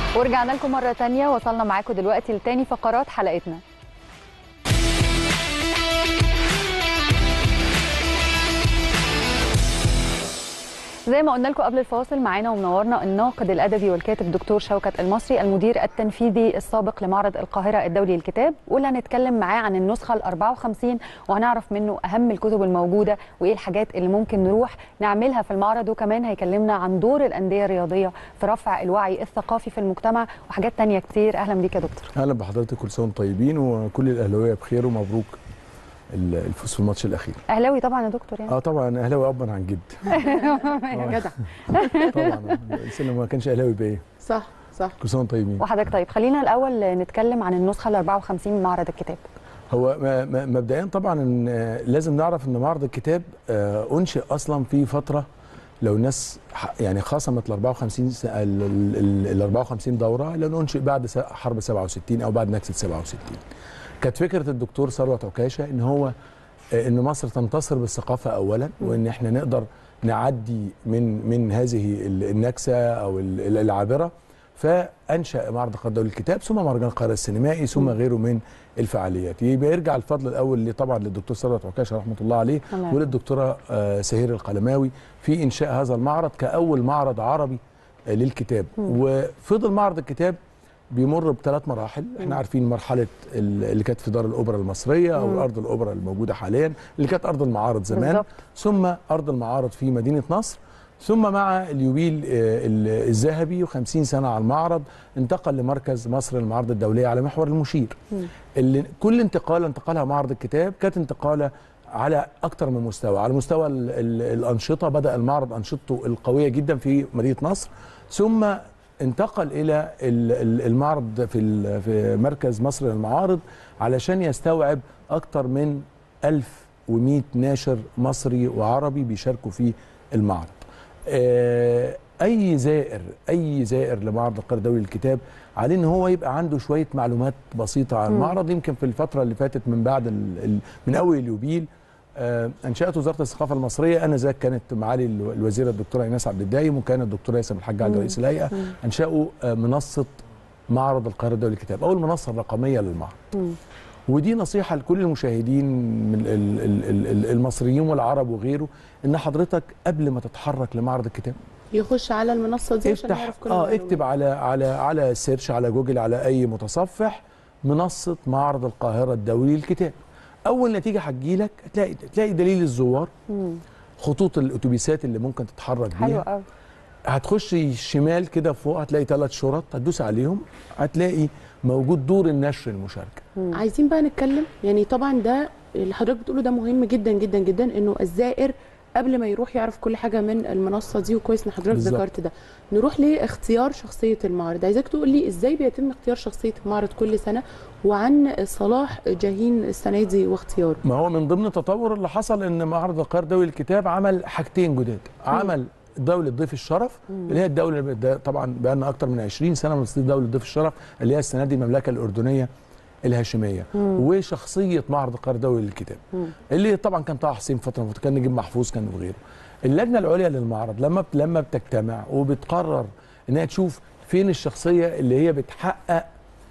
ورجعنا لكم مرة تانية وصلنا معاكم دلوقتي لتاني فقرات حلقتنا زي ما قلنا لكم قبل الفاصل معانا ومنورنا الناقد الادبي والكاتب دكتور شوكت المصري المدير التنفيذي السابق لمعرض القاهره الدولي للكتاب واللي هنتكلم معاه عن النسخه ال 54 وهنعرف منه اهم الكتب الموجوده وايه الحاجات اللي ممكن نروح نعملها في المعرض وكمان هيكلمنا عن دور الانديه الرياضيه في رفع الوعي الثقافي في المجتمع وحاجات تانية كتير اهلا بيك يا دكتور اهلا بحضرتك كل سنه وانتم طيبين وكل الاهلاويه بخير ومبروك الفوز في الماتش الاخير اهلاوي طبعا يا دكتور يعني اه طبعا اهلاوي ابا عن جد يا جدع طبعا الانسان لو ما كانش اهلاوي يبقى ايه صح صح كل سنه وانتم طيبين وحضرتك طيب خلينا الاول نتكلم عن النسخه ال 54 من معرض الكتاب هو ما- ما- مبدئيا طبعا إن آه، لازم نعرف ان معرض الكتاب آه، انشئ اصلا في فتره لو الناس ح- يعني خصمت ال 54 س- ال- ال ال 54 دوره لانه انشئ بعد س- حرب 67 او بعد نكسه 67 كانت فكره الدكتور ثروت عكاشه ان هو آه، ان مصر تنتصر بالثقافه اولا وان احنا نقدر نعدي من من هذه ال- النكسه او ال- ال- العابره فانشا معرض القاهره الدولي للكتاب ثم مهرجان القاهره السينمائي ثم غيره من الفعاليات يبقى يرجع الفضل الاول اللي طبعا للدكتور ثروت عكاشه رحمه الله عليه الله يرحمه. وللدكتوره آه، سهير القلماوي في انشاء هذا المعرض كاول معرض عربي آه، للكتاب وفضل معرض الكتاب بيمر بثلاث مراحل احنا عارفين مرحله ال- اللي كانت في دار الاوبرا المصريه او ارض الاوبرا الموجوده حاليا اللي كانت ارض المعارض زمان بالظبط. ثم ارض المعارض في مدينه نصر ثم مع اليوبيل آه، ال- الذهبي و50 سنه على المعرض انتقل لمركز مصر للمعارض الدوليه على محور المشير اللي كل انتقاله انتقالها معرض الكتاب كانت انتقاله على اكثر من مستوى على مستوى ال ال الانشطه بدا المعرض انشطته القويه جدا في مدينه نصر ثم انتقل الى ال- ال- المعرض في ال- في مركز مصر للمعارض علشان يستوعب اكثر من 1100 ناشر مصري وعربي بيشاركوا في المعرض آه، اي زائر اي زائر لمعرض القاهره الدولي للكتاب عليه ان هو يبقى عنده شويه معلومات بسيطه عن المعرض يمكن في الفتره اللي فاتت من بعد ال ال من اول اليوبيل آه، انشات وزاره الثقافه المصريه انا ذاك كانت معالي ال- الوزيره الدكتوره ايناس عبد الدايم وكان الدكتور ياسر الحاج علي رئيس الهيئه انشاوا آه، منصه معرض القاهره الدولي للكتاب اول منصه رقميه للمعرض ودي نصيحه لكل المشاهدين من ال- ال- ال- ال- المصريين والعرب وغيره ان حضرتك قبل ما تتحرك لمعرض الكتاب يخش على المنصه دي عشان افتح يعرف كل اه المعلومات. اكتب على على على سيرش على جوجل على اي متصفح منصه معرض القاهره الدولي للكتاب اول نتيجه هتجيلك هتلاقي تلاقي دليل الزوار خطوط الاتوبيسات اللي ممكن تتحرك حلو بيها قوي هتخشي شمال كده فوق هتلاقي ثلاث شرط هتدوس عليهم هتلاقي موجود دور النشر المشاركه عايزين بقى نتكلم يعني طبعا ده اللي حضرتك بتقوله ده مهم جدا جدا جدا انه الزائر قبل ما يروح يعرف كل حاجه من المنصه دي وكويس ان حضرتك بالظبط. ذكرت ده نروح لاختيار شخصيه المعرض عايزاك تقول لي ازاي بيتم اختيار شخصيه المعرض كل سنه وعن صلاح جاهين السنه دي واختياره ما هو من ضمن التطور اللي حصل ان معرض القاهره الدولي للكتاب عمل حاجتين جداد عمل دولة ضيف الشرف اللي هي الدولة اللي ده طبعا بقى لنا أكتر من 20 سنة بنستضيف دولة ضيف الشرف اللي هي السنة دي المملكة الأردنية الهاشمية وشخصية معرض القاهرة الدولي للكتاب اللي طبعا كان طه حسين فترة من كان نجيب محفوظ كان وغيره اللجنة العليا للمعرض لما بت- لما بتجتمع وبتقرر انها تشوف فين الشخصية اللي هي بتحقق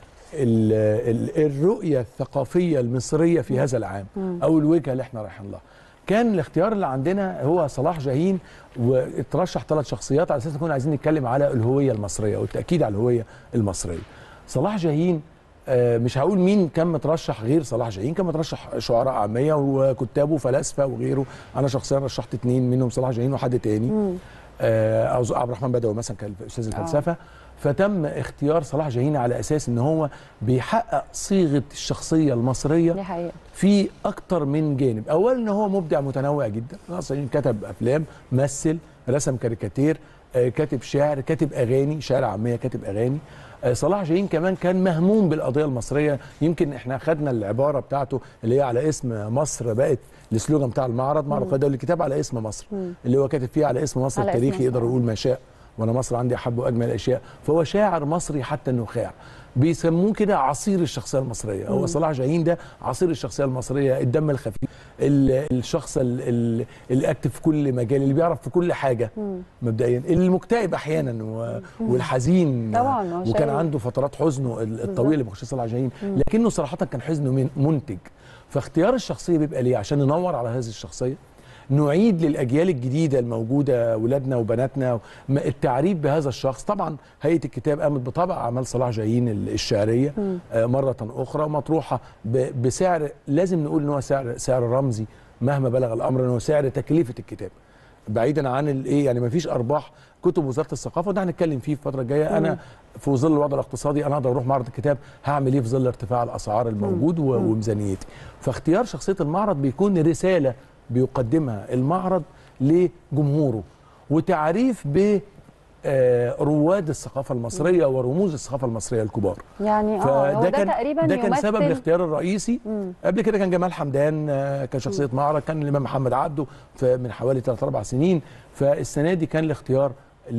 ال- ال- الرؤية الثقافية المصرية في هذا العام أو الوجهة اللي احنا رايحين لها كان الاختيار اللي عندنا هو صلاح جاهين واترشح ثلاث شخصيات على اساس نكون عايزين نتكلم على الهويه المصريه والتاكيد على الهويه المصريه. صلاح جاهين آه، مش هقول مين كان مترشح غير صلاح جاهين كان مترشح شعراء عاميه وكتاب وفلاسفه وغيره انا شخصيا رشحت اثنين منهم صلاح جاهين وحد تاني آه، أو عبد الرحمن بدوي مثلا كان استاذ الفلسفه فتم اختيار صلاح جاهين على اساس ان هو بيحقق صيغه الشخصيه المصريه دي حقيقه في اكتر من جانب اولا ان هو مبدع متنوع جدا اصلا كتب افلام مثل رسم كاريكاتير آه، كاتب شعر كاتب اغاني شعر عاميه كاتب اغاني آه، صلاح جاهين كمان كان مهموم بالقضيه المصريه يمكن احنا خدنا العباره بتاعته اللي هي على اسم مصر بقت السلوجان بتاع المعرض معرض القاهره الدولي للكتاب على اسم مصر اللي هو كاتب فيه على اسم مصر على اسم التاريخي مصر. يقدر يقول ما شاء وانا مصر عندي احب واجمل الاشياء فهو شاعر مصري حتى النخاع بيسموه كده عصير الشخصيه المصريه هو صلاح جاهين ده عصير الشخصيه المصريه الدم الخفيف ال- الشخص ال- ال- الاكتف في كل مجال اللي بيعرف في كل حاجه مبدئيا المكتئب احيانا و- والحزين طبعاً، ما هو وكان شايل. عنده فترات حزنه ال- الطويله بخش صلاح جاهين لكنه صراحه كان حزنه من- منتج فاختيار الشخصيه بيبقى ليه عشان ننور على هذه الشخصيه نعيد للاجيال الجديده الموجوده ولادنا وبناتنا م- التعريف بهذا الشخص طبعا هيئه الكتاب قامت بطبع اعمال صلاح جاهين ال- الشعريه آه، مره اخرى مطروحه ب- بسعر لازم نقول ان هو سعر سعر رمزي مهما بلغ الامر ان هو سعر تكلفه الكتاب بعيدا عن الايه يعني ما فيش ارباح كتب وزاره الثقافه وده هنتكلم فيه في الفتره الجايه انا في ظل الوضع الاقتصادي انا اقدر اروح معرض الكتاب هعمل ايه في ظل ارتفاع الاسعار الموجود و- وميزانيتي فاختيار شخصيه المعرض بيكون رساله بيقدمها المعرض لجمهوره وتعريف ب آه، رواد الثقافه المصريه ورموز الثقافه المصريه الكبار يعني اه هو ده كان تقريبا ده كان يمثل سبب الاختيار الرئيسي قبل كده كان جمال حمدان آه، كشخصيه معرض كان الامام محمد عبده ف- من حوالي 3 4 سنين فالسنه دي كان الاختيار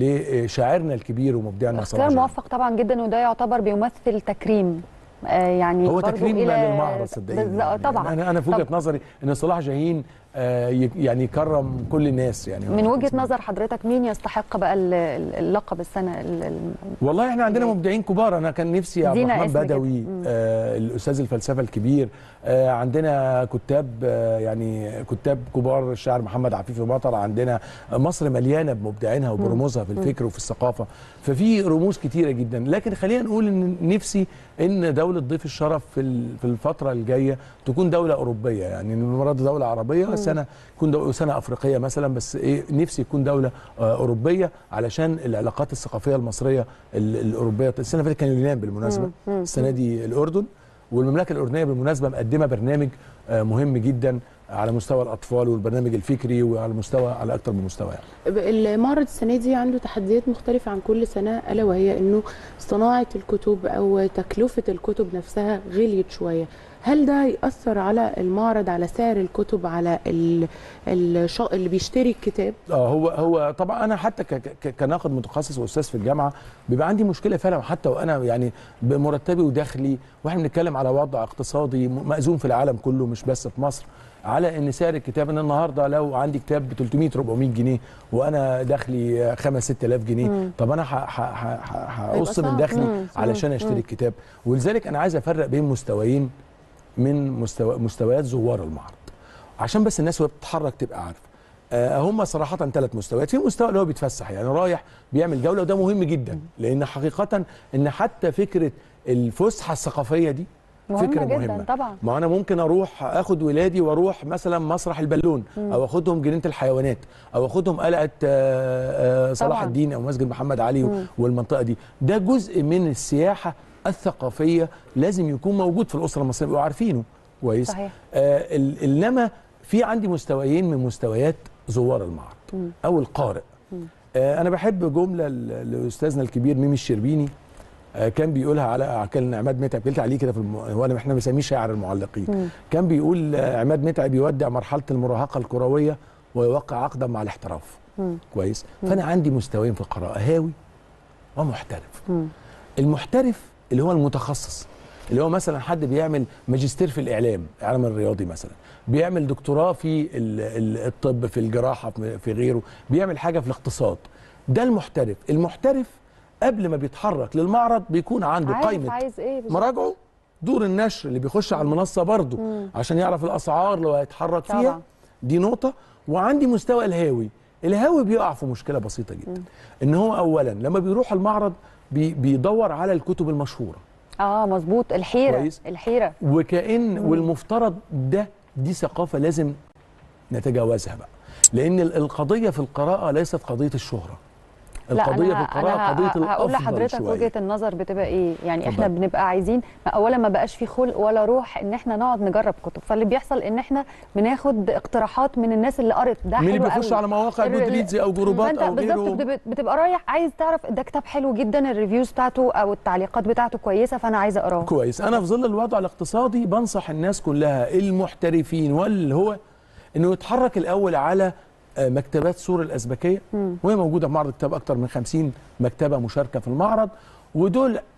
لشاعرنا الكبير ومبدعنا صلاح اختيار جاهين. موفق طبعا جدا وده يعتبر بيمثل تكريم آه يعني هو برضو تكريم إلى- للمعرض صدقيني بالظبط يعني طبعا انا انا في وجهه طب نظري ان صلاح جاهين آه، ي- يعني يكرم كل الناس يعني من وجهه نظر حضرتك مين يستحق بقى ال- ال- اللقب السنه ال- ال- والله احنا عندنا مبدعين كبار انا كان نفسي عبد دينا الرحمن اسم كده. بدوي مم. آه الاستاذ الفلسفه الكبير آه عندنا كتاب آه يعني كتاب كبار الشاعر محمد عفيف مطر عندنا مصر مليانه بمبدعينها وبرموزها في الفكر وفي الثقافه ففي رموز كتيره جدا لكن خلينا نقول ان نفسي ان دوله ضيف الشرف في ال- في الفتره الجايه تكون دوله اوروبيه يعني المره دي دوله عربيه سنه تكون دو- سنه افريقيه مثلا بس ايه نفسي يكون دوله آه، اوروبيه علشان العلاقات الثقافيه المصريه ال- الاوروبيه السنه اللي فاتت كان اليونان بالمناسبه السنه دي الاردن والمملكه الاردنيه بالمناسبه مقدمه برنامج آه، مهم جدا على مستوى الاطفال والبرنامج الفكري وعلى مستوى على اكثر من مستوى يعني. المعرض السنه دي عنده تحديات مختلفه عن كل سنه الا وهي انه صناعه الكتب او تكلفه الكتب نفسها غليت شويه هل ده هيأثر على المعرض على سعر الكتب على ال- الش- اللي بيشتري الكتاب اه هو هو طبعا انا حتى ك- ك- كناقد متخصص واستاذ في الجامعه بيبقى عندي مشكله فعلا حتى وانا يعني بمرتبي ودخلي واحنا بنتكلم على وضع اقتصادي م- مأزوم في العالم كله مش بس في مصر على ان سعر الكتاب ان النهارده لو عندي كتاب ب 300 400 جنيه وانا دخلي 5 6000 جنيه طب انا ه- ه- ه- ه- هقص من صعب. دخلي مم. علشان اشتري الكتاب ولذلك انا عايز افرق بين مستويين من مستوى مستويات زوار المعرض عشان بس الناس وهي بتتحرك تبقى عارفه آه، هم صراحة ثلاث مستويات، في مستوى اللي هو بيتفسح يعني رايح بيعمل جولة وده مهم جدا لأن حقيقة إن حتى فكرة الفسحة الثقافية دي مهمة فكرة جداً مهمة طبعاً. ما أنا ممكن أروح أخد ولادي وأروح مثلا مسرح البالون أو أخدهم جنينة الحيوانات أو أخدهم قلعة آه، آه، صلاح طبعاً. الدين أو مسجد محمد علي و- والمنطقة دي ده جزء من السياحة الثقافية لازم يكون موجود في الأسرة المصرية يبقوا عارفينه كويس صحيح. آه ال- انما في عندي مستويين من مستويات زوار المعرض او القارئ آه انا بحب جمله ل- لاستاذنا الكبير ميمي الشربيني آه كان بيقولها على كان عماد متعب قلت عليه كده في الم... هو انا احنا بنسميه شاعر المعلقين كان بيقول آه، عماد متعب يودع مرحله المراهقه الكرويه ويوقع عقدا مع الاحتراف كويس فانا عندي مستويين في القراءه هاوي ومحترف المحترف اللي هو المتخصص اللي هو مثلا حد بيعمل ماجستير في الاعلام الاعلام الرياضي مثلا بيعمل دكتوراه في ال- ال- الطب في الجراحه في- في غيره بيعمل حاجه في الاقتصاد ده المحترف المحترف قبل ما بيتحرك للمعرض بيكون عنده عارف قائمه عايز ايه بالظبط. مراجعه دور النشر اللي بيخش على المنصه برضه عشان يعرف الاسعار لو هيتحرك فيها طبعا. دي نقطه وعندي مستوى الهاوي الهاوي بيقع في مشكله بسيطه جدا ان هو اولا لما بيروح المعرض بي بيدور على الكتب المشهوره اه مظبوط الحيره كويس. الحيره وكأن والمفترض ده دي ثقافة لازم نتجاوزها بقى لأن ال- القضية في القراءة ليست قضية الشهرة القضية لا في أنا القراءة أنا قضية ه- هقول الأفضل لحضرتك شوية. وجهه النظر بتبقى ايه يعني احنا اتفضل. بنبقى عايزين ما اولا ما بقاش في خلق ولا روح ان احنا نقعد نجرب كتب فاللي بيحصل ان احنا بناخد اقتراحات من الناس اللي قرت ده مين اللي حلو بيخش قوي. على مواقع ال- جودريدز أو جروبات فانت أو بالظبط غيره بتبقى- بتبقى رايح عايز تعرف ده كتاب حلو جدا الريفيوز بتاعته او التعليقات بتاعته كويسه فانا عايزه اقراه كويس أنا في ظل الوضع الاقتصادي بنصح الناس كلها المحترفين واللي هو إنه يتحرك الأول على آه، مكتبات سور الأزبكية وهي موجودة في معرض كتاب أكتر من 50 مكتبة مشاركة في المعرض ودول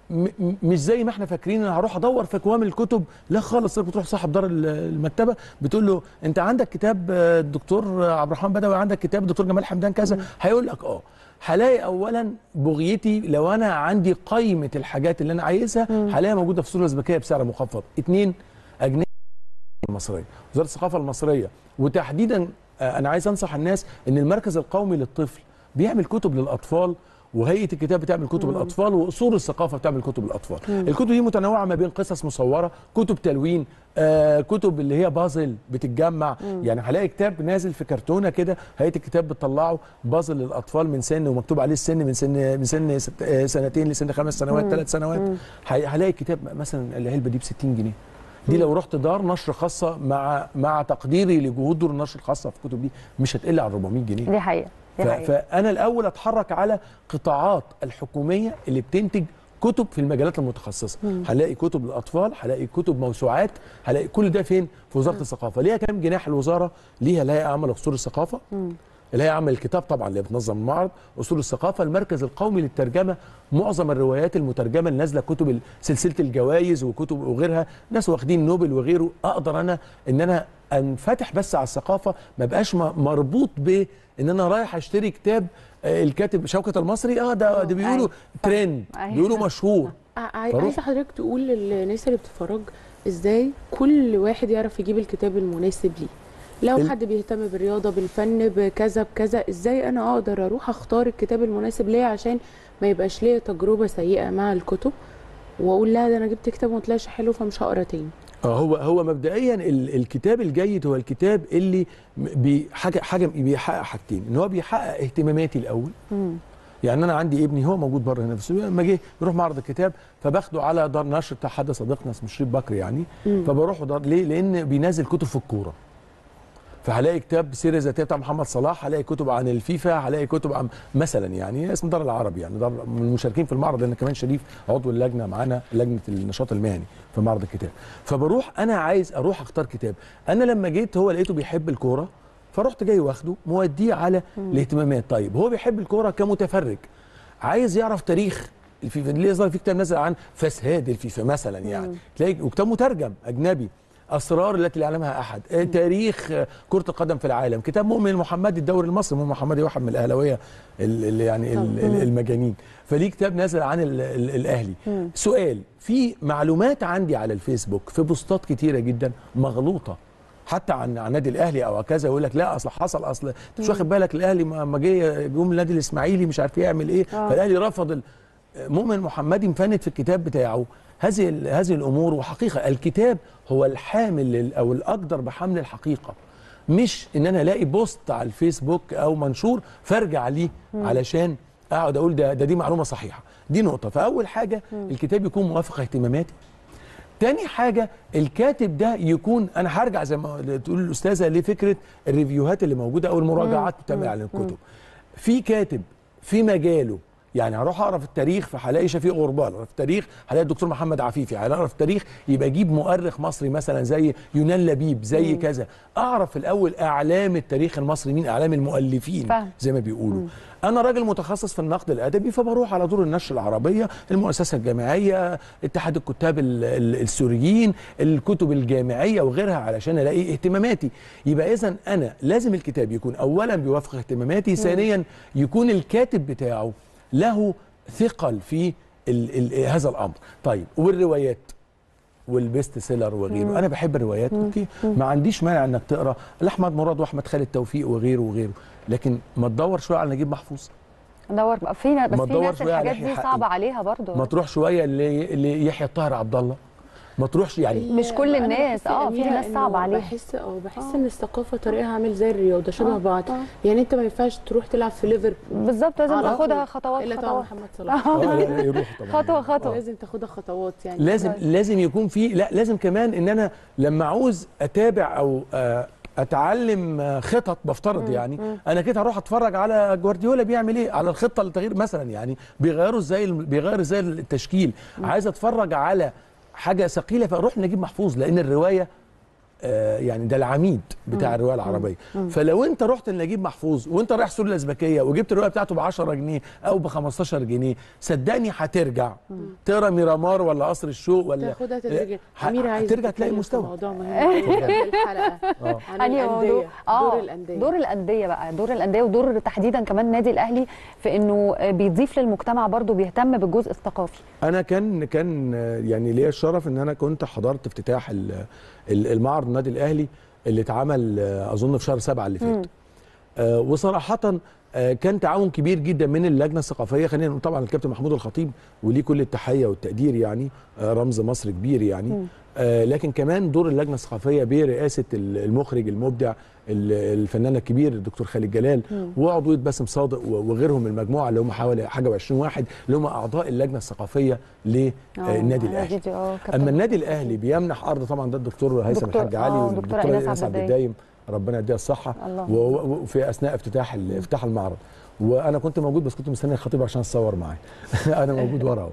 م- م- مش زي ما احنا فاكرين انا هروح ادور في اكوام الكتب لا خالص انت بتروح صاحب دار ال- المكتبه بتقول له انت عندك كتاب آه، الدكتور عبد الرحمن بدوي عندك كتاب الدكتور جمال حمدان كذا هيقول لك اه هلاقي اولا بغيتي لو انا عندي قائمه الحاجات اللي انا عايزها هلاقيها موجوده في الصوره الازبكيه بسعر مخفض اتنين اجنبي المصريه وزاره الثقافه المصريه وتحديدا آه، انا عايز انصح الناس ان المركز القومي للطفل بيعمل كتب للاطفال وهيئه الكتاب بتعمل كتب الاطفال واصول الثقافه بتعمل كتب الاطفال الكتب دي متنوعه ما بين قصص مصوره كتب تلوين آه كتب اللي هي بازل بتتجمع يعني هلاقي كتاب نازل في كرتونه كده هيئه الكتاب بتطلعه بازل للاطفال من سن ومكتوب عليه السن من سن من سن ست- آه، سنتين لسن خمس سنوات ثلاث سنوات هي- هلاقي كتاب مثلا العلبه دي ب 60 جنيه دي لو رحت دار نشر خاصه مع مع تقديري لجهود دور النشر الخاصه في الكتب دي مش هتقل عن 400 جنيه دي حقيقه دي ف- حقيقه فانا الاول اتحرك على قطاعات الحكوميه اللي بتنتج كتب في المجالات المتخصصه هلاقي كتب للاطفال هلاقي كتب موسوعات هلاقي كل ده فين في وزاره الثقافه ليها كام جناح الوزاره ليها الهيئه العامه لاصول الثقافه الهيئه العامه للكتاب طبعا اللي بتنظم المعرض اصول الثقافه المركز القومي للترجمه معظم الروايات المترجمه اللي نازله كتب ال- سلسله الجوائز وكتب وغيرها ناس واخدين نوبل وغيره اقدر انا ان انا انفتح بس على الثقافه ما بقاش م- مربوط ب ان انا رايح اشتري كتاب آه، الكاتب شوكة المصري اه ده ده بيقولوا أيوة. ترند أيوة. بيقولوا مشهور ع- فروح. عايزه حضرتك تقول للناس اللي بتتفرج ازاي كل واحد يعرف يجيب الكتاب المناسب ليه لو ال- حد بيهتم بالرياضه بالفن بكذا بكذا ازاي انا اقدر اروح اختار الكتاب المناسب ليا عشان ما يبقاش ليا تجربه سيئه مع الكتب واقول لا ده انا جبت كتاب وما طلعش حلو فمش هقرا تاني اه هو هو مبدئيا ال- الكتاب الجيد هو الكتاب اللي م- بي- حاجه حاجه بيحقق حاجتين ان هو بيحقق اهتماماتي الاول مم. يعني انا عندي ابني هو موجود بره هنا بس لما جه يروح معرض الكتاب فباخده على دار نشر بتاع حد صديقنا اسمه شريف بكر يعني مم. فبروح دار ليه؟ لان بينزل كتب في الكوره فهلاقي كتاب سيره ذاتيه بتاع محمد صلاح هلاقي كتب عن الفيفا هلاقي كتب عن مثلا يعني اسم دار العربي يعني دار من المشاركين في المعرض لان كمان شريف عضو اللجنه معانا لجنه النشاط المهني في معرض الكتاب فبروح انا عايز اروح اختار كتاب انا لما جيت هو لقيته بيحب الكوره فرحت جاي واخده موديه على الاهتمامات طيب هو بيحب الكوره كمتفرج عايز يعرف تاريخ الفيفا اللي يظهر في كتاب نزل عن فساد الفيفا مثلا يعني تلاقي وكتاب مترجم اجنبي اسرار التي لا يعلمها احد آه، تاريخ آه، كره القدم في العالم كتاب مؤمن المحمدي الدوري المصري مؤمن المحمدي واحد من الاهلاويه ال- ال- يعني ال- ال- المجانين فليه كتاب نازل عن ال- ال- الاهلي سؤال في معلومات عندي على الفيسبوك في بوستات كتيره جدا مغلوطه حتى عن عن النادي الاهلي او كذا يقول لك لا اصل حصل اصل انت مش واخد بالك الاهلي لما جه جم النادي الاسماعيلي مش عارف يعمل ايه آه. فالاهلي رفض ال- مؤمن محمدي مفند في الكتاب بتاعه هذه ال- هذه الامور وحقيقه الكتاب هو الحامل لل- او الاقدر بحمل الحقيقه مش ان انا الاقي بوست على الفيسبوك او منشور فارجع ليه علشان اقعد اقول ده ده دي معلومه صحيحه دي نقطه فاول حاجه الكتاب يكون موافق اهتماماتي تاني حاجة الكاتب ده يكون أنا هرجع زي ما تقول الأستاذة لفكرة الريفيوهات اللي موجودة أو المراجعات بتعمل على الكتب في كاتب في مجاله يعني هروح اقرا في التاريخ فهلاقي شفيق غربال اقرا في التاريخ هلاقي الدكتور محمد عفيفي هقرا في التاريخ يبقى اجيب مؤرخ مصري مثلا زي يونان لبيب زي كذا اعرف الاول اعلام التاريخ المصري مين اعلام المؤلفين فاهم. زي ما بيقولوا انا راجل متخصص في النقد الادبي فبروح على دور النشر العربيه المؤسسه الجامعيه اتحاد الكتاب ال- ال- السوريين الكتب الجامعيه وغيرها علشان الاقي اهتماماتي يبقى اذا انا لازم الكتاب يكون اولا بيوافق اهتماماتي ثانيا يكون الكاتب بتاعه له ثقل في ال ال هذا الامر طيب والروايات والبيست سيلر وغيره انا بحب الروايات اوكي ما عنديش مانع انك تقرا لاحمد مراد واحمد خالد توفيق وغيره وغيره لكن ما تدور شويه على نجيب محفوظ ندور بقى في ناس بس ما في تدور ناس شوية على الحاجات دي يحيى صعبه حقي. عليها برضو ما تروح شويه ل- ليحيى الطاهر عبد الله ما تروحش يعني مش كل أنا الناس، بحس آه، يا في أميرة ناس إنه صعب عليها. بحس اه بحس آه. ان الثقافه طريقها عامل زي الرياضه شبه آه، بعض آه. يعني انت ما ينفعش تروح تلعب في ليفربول بالظبط لازم على تاخدها طول. خطوات الا طبعا خطوات محمد صلاح آه، لا، لا، يروح طبعا خطوه خطوه لازم تاخدها خطوات يعني لازم لازم يكون في لا لازم كمان ان انا لما عاوز اتابع او آه، اتعلم آه، خطط بفترض يعني انا كده هروح اتفرج على جوارديولا بيعمل ايه على الخطه للتغيير مثلا يعني بيغيروا ازاي الم- بيغير ازاي التشكيل عايز اتفرج على حاجه ثقيله فاروح نجيب محفوظ لان الروايه آه، يعني ده العميد بتاع الروايه العربيه فلو انت رحت لنجيب محفوظ وانت رايح سور الازبكيه وجبت الروايه بتاعته ب 10 جنيه او ب 15 جنيه صدقني هترجع تقرا ميرامار ولا قصر الشوق ولا تاخدها تدريجيا ه- اميره عايزه هترجع تلاقي تتكلم في مستوى موضوع مهم جدا في الحلقه آه. عن أنهي موضوع؟ الانديه آه، دور الانديه دور الانديه بقى دور الانديه ودور تحديدا كمان النادي الاهلي في انه بيضيف للمجتمع برضو بيهتم بالجزء الثقافي انا كان كان آه، يعني ليا الشرف ان انا كنت حضرت افتتاح ال- ال- المعرض النادي الاهلي اللي اتعمل آه، اظن في شهر سبعة اللي فات آه، وصراحه آه، كان تعاون كبير جدا من اللجنه الثقافيه خلينا نقول طبعا الكابتن محمود الخطيب وليه كل التحيه والتقدير يعني آه، رمز مصر كبير يعني آه، لكن كمان دور اللجنه الثقافيه برئاسه ال- المخرج المبدع ال- الفنان الكبير الدكتور خالد جلال وعضويه باسم صادق و- وغيرهم المجموعه اللي هم حوالي حاجه و20 واحد اللي هم اعضاء اللجنه الثقافيه للنادي آه، الاهلي فيديو، آه، كابتن اما النادي الاهلي بيمنح ارض طبعا ده الدكتور هيثم دكتور- الحاج علي آه، والدكتوره دكتورة إيناس ايناس عبد عبد الدايم ربنا يديها الصحه الله. و- و- وفي اثناء افتتاح ال- افتتاح المعرض وانا كنت موجود بس كنت مستني الخطيب عشان اتصور معاه انا موجود ورا اهو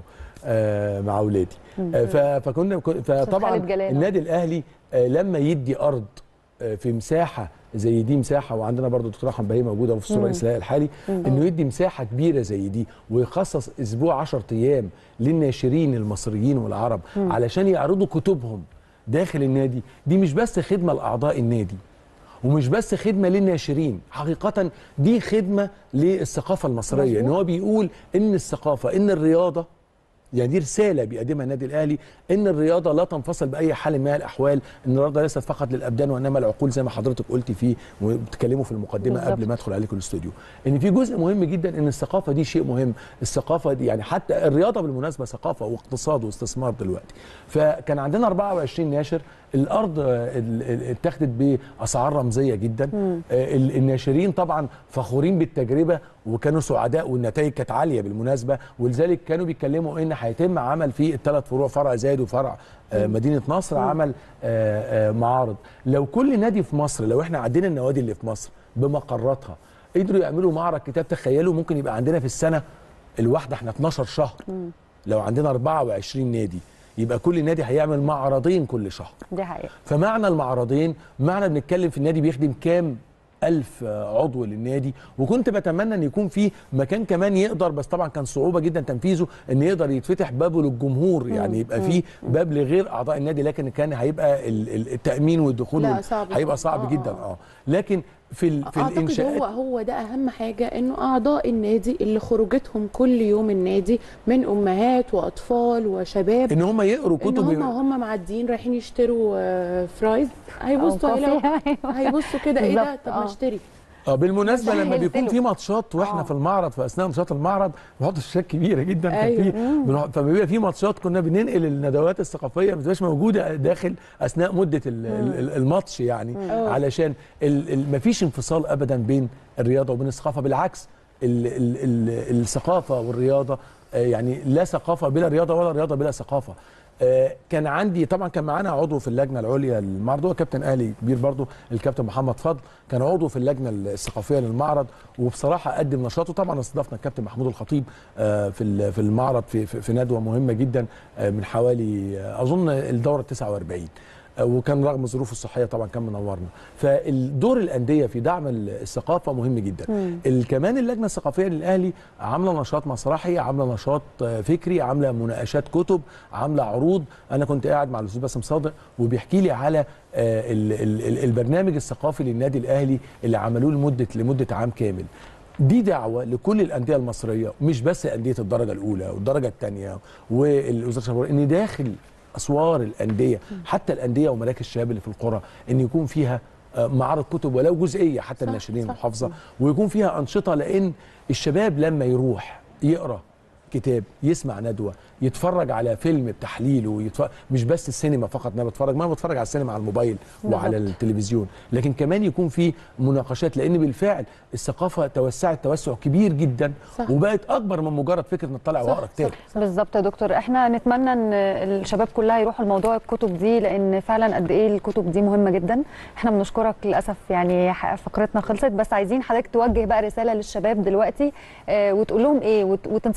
آه، مع اولادي آه، ف- فكنا كن- فطبعا خالد جلال. النادي الاهلي آه، لما يدي ارض آه، في مساحه زي دي مساحه وعندنا برضو الدكتور احمد بهيه موجوده في الصوره الرئيس الحالي انه يدي مساحه كبيره زي دي ويخصص اسبوع 10 ايام للناشرين المصريين والعرب علشان يعرضوا كتبهم داخل النادي دي مش بس خدمه لاعضاء النادي ومش بس خدمه للناشرين حقيقه دي خدمه للثقافه المصريه ان هو بيقول ان الثقافه ان الرياضه يعني دي رساله بيقدمها النادي الاهلي ان الرياضه لا تنفصل باي حال من الاحوال ان الرياضه ليست فقط للابدان وانما العقول زي ما حضرتك قلتي فيه وبتتكلموا في المقدمه بالظبط. قبل ما ادخل عليكم الاستوديو ان في جزء مهم جدا ان الثقافه دي شيء مهم الثقافه دي يعني حتى الرياضه بالمناسبه ثقافه واقتصاد واستثمار دلوقتي فكان عندنا 24 ناشر الارض آه، ال- ال- اتخذت باسعار رمزيه جدا آه، ال- الناشرين طبعا فخورين بالتجربه وكانوا سعداء والنتائج كانت عاليه بالمناسبه ولذلك كانوا بيتكلموا ان هيتم عمل في الثلاث فروع فرع زايد وفرع آه، مدينه نصر عمل آه، آه، معارض لو كل نادي في مصر لو احنا عندنا النوادي اللي في مصر بمقراتها قدروا يعملوا معرض كتاب تخيلوا ممكن يبقى عندنا في السنه الواحده احنا 12 شهر لو عندنا 24 نادي يبقى كل نادي هيعمل معرضين كل شهر دي حقيقه فمعنى المعرضين معنى بنتكلم في النادي بيخدم كام ألف آه، عضو للنادي وكنت بتمنى ان يكون في مكان كمان يقدر بس طبعا كان صعوبه جدا تنفيذه ان يقدر يتفتح بابه للجمهور يعني يبقى في باب لغير اعضاء النادي لكن كان هيبقى ال- ال- التامين والدخول لا، وال- صعب هيبقى طبعاً. صعب آه، جدا آه. اه لكن في ال- في اعتقد الانشاءات هو هو ده اهم حاجه انه اعضاء النادي اللي خروجتهم كل يوم النادي من امهات واطفال وشباب ان هم يقروا ان كتب هم هم معديين رايحين يشتروا آه، فرايز هيبصوا أو هيلاقوا كافيه. هيبصوا كده ايه ده بالظبط، طب ما آه. اشتري اه بالمناسبه لما سهلت بيكون له. في ماتشات واحنا آه. في المعرض في اثناء ماتشات المعرض بنحط شاشات كبيره جدا كان أيوة. في بنح- فما بيبقى في ماتشات كنا بننقل الندوات الثقافيه ما بتبقاش موجوده داخل اثناء مده ال- ال- ال- الماتش يعني آه. علشان ما فيش انفصال ابدا بين الرياضه وبين الثقافه بالعكس ال ال ال الثقافه والرياضه آه، يعني لا ثقافه بلا رياضه ولا رياضه بلا ثقافه آه، كان عندي طبعا كان معانا عضو في اللجنه العليا للمعرض هو كابتن اهلي كبير برضو الكابتن محمد فضل كان عضو في اللجنه الثقافيه للمعرض وبصراحه قدم نشاطه طبعا استضفنا الكابتن محمود الخطيب آه، في ال- في المعرض في في في ندوه مهمه جدا آه، من حوالي آه، اظن الدوره 49 آه، وكان رغم ظروفه الصحيه طبعا كان منورنا فالدور الانديه في دعم الثقافه مهم جدا ال- كمان اللجنه الثقافيه للاهلي عامله نشاط مسرحي عامله نشاط آه، فكري عامله مناقشات كتب عامله عروض انا كنت قاعد مع الاستاذ باسم صادق وبيحكي لي على آه، ال- ال- ال- البرنامج الثقافي للنادي الاهلي اللي عملوه لمده لمده عام كامل دي دعوه لكل الانديه المصريه مش بس انديه الدرجه الاولى والدرجه الثانيه والوزاره الشباب ان داخل اسوار الانديه حتى الانديه ومراكز الشباب اللي في القرى ان يكون فيها آه، معارض كتب ولو جزئيه حتى صح، الناشرين صح. المحافظه ويكون فيها انشطه لان الشباب لما يروح يقرا كتاب يسمع ندوه يتفرج على فيلم بتحليله يتفرج مش بس السينما فقط انا بتفرج ما بتفرج على السينما على الموبايل وعلى بالظبط. التلفزيون لكن كمان يكون في مناقشات لان بالفعل الثقافه توسعت توسع كبير جدا صح. وبقت اكبر من مجرد فكره ان اطلع واقرا كتاب بالظبط يا دكتور احنا نتمنى ان الشباب كلها يروحوا لموضوع الكتب دي لان فعلا قد ايه الكتب دي مهمه جدا احنا بنشكرك للاسف يعني ح- فقرتنا خلصت بس عايزين حضرتك توجه بقى رساله للشباب دلوقتي اه وتقول لهم ايه وت- وتنصحهم يا ريت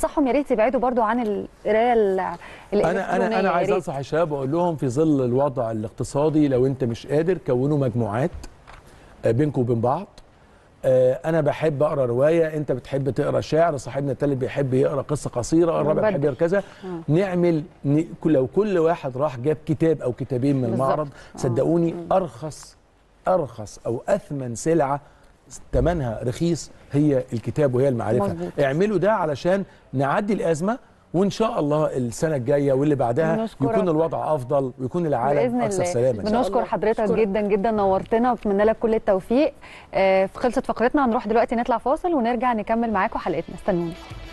قلت ابعدوا برضو عن القرايه ال- انا الالكترونيه انا انا يا عايز ريت. انصح الشباب واقول لهم في ظل الوضع الاقتصادي لو انت مش قادر كونوا مجموعات آه، بينكم وبين بعض آه، انا بحب اقرا روايه انت بتحب تقرا شعر صاحبنا التالت بيحب يقرا قصه قصيره الرابع ونبدل. بيحب يقرا كذا نعمل ن- لو كل واحد راح جاب كتاب او كتابين من بالظبط. المعرض صدقوني ارخص ارخص او اثمن سلعه ثمنها رخيص هي الكتاب وهي المعرفه مظبوط. اعملوا ده علشان نعدي الازمه وان شاء الله السنه الجايه واللي بعدها بنشكرك. يكون الوضع افضل ويكون العالم باذن اكثر الله سلاما إن شاء الله. بنشكر حضرتك أشكرك. جدا جدا نورتنا وبتمنى لك كل التوفيق آه، خلصت فقرتنا هنروح دلوقتي نطلع فاصل ونرجع نكمل معاكم حلقتنا استنونا